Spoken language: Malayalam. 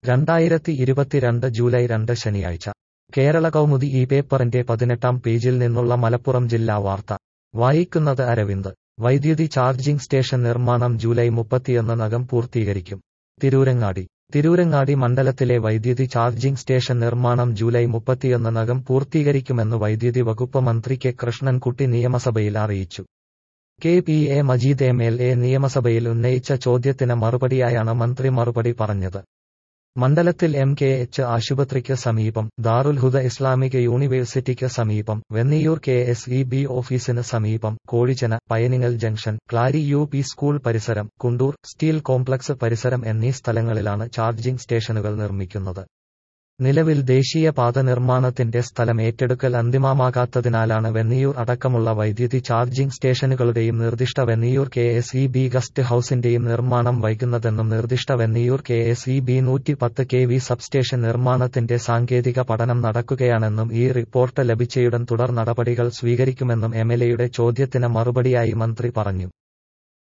രണ്ടായിരത്തി ഇരുപത്തിരണ്ട് ജൂലൈ രണ്ട് ശനിയാഴ്ച കേരള കൗമുദി ഈ പേപ്പറിന്റെ പതിനെട്ടാം പേജിൽ നിന്നുള്ള മലപ്പുറം ജില്ലാ വാർത്ത വായിക്കുന്നത് അരവിന്ദ് വൈദ്യുതി ചാർജിംഗ് സ്റ്റേഷൻ നിർമ്മാണം ജൂലൈ മുപ്പത്തിയൊന്നിനകം പൂർത്തീകരിക്കും തിരൂരങ്ങാടി തിരൂരങ്ങാടി മണ്ഡലത്തിലെ വൈദ്യുതി ചാർജിംഗ് സ്റ്റേഷൻ നിർമ്മാണം ജൂലൈ മുപ്പത്തിയൊന്നിനകം പൂർത്തീകരിക്കുമെന്ന് വൈദ്യുതി വകുപ്പ് മന്ത്രി കെ കൃഷ്ണൻകുട്ടി നിയമസഭയിൽ അറിയിച്ചു K P A Majeed M L A നിയമസഭയിൽ ഉന്നയിച്ച ചോദ്യത്തിന് മറുപടിയായാണ് മന്ത്രി മറുപടി പറഞ്ഞത് മണ്ഡലത്തിൽ എം കെ എച്ച് ആശുപത്രിക്ക് സമീപം ദാറുൽ ഹുദ ഇസ്ലാമിക് യൂണിവേഴ്സിറ്റിക്ക് സമീപം Venniyur K S E B ഓഫീസിന് സമീപം Kozhichena Payaningal junction Klari U P school പരിസരം കുണ്ടൂർ സ്റ്റീൽ കോംപ്ലക്സ് പരിസരം എന്നീ സ്ഥലങ്ങളിലാണ് ചാർജിംഗ് സ്റ്റേഷനുകൾ നിർമ്മിക്കുന്നത് നിലവിൽ ദേശീയപാത നിർമ്മാണത്തിന്റെ സ്ഥലം ഏറ്റെടുക്കൽ അന്തിമമാകാത്തതിനാലാണ് വെന്നിയൂർ അടക്കമുള്ള വൈദ്യുതി ചാർജിംഗ് സ്റ്റേഷനുകളുടെയും നിർദ്ദിഷ്ട Venniyur K S E B guest ഹൌസിന്റെയും നിർമ്മാണം വൈകുന്നതെന്നും നിർദ്ദിഷ്ട Venniyur K S E B നൂറ്റി പത്ത് കെ വി സബ്സ്റ്റേഷൻ നിർമ്മാണത്തിന്റെ സാങ്കേതിക പഠനം നടക്കുകയാണെന്നും ഈ റിപ്പോർട്ട് ലഭിച്ചയുടൻ തുടർ നടപടികൾ സ്വീകരിക്കുമെന്നും എംഎൽഎയുടെ ചോദ്യത്തിന് മറുപടിയായി മന്ത്രി പറഞ്ഞു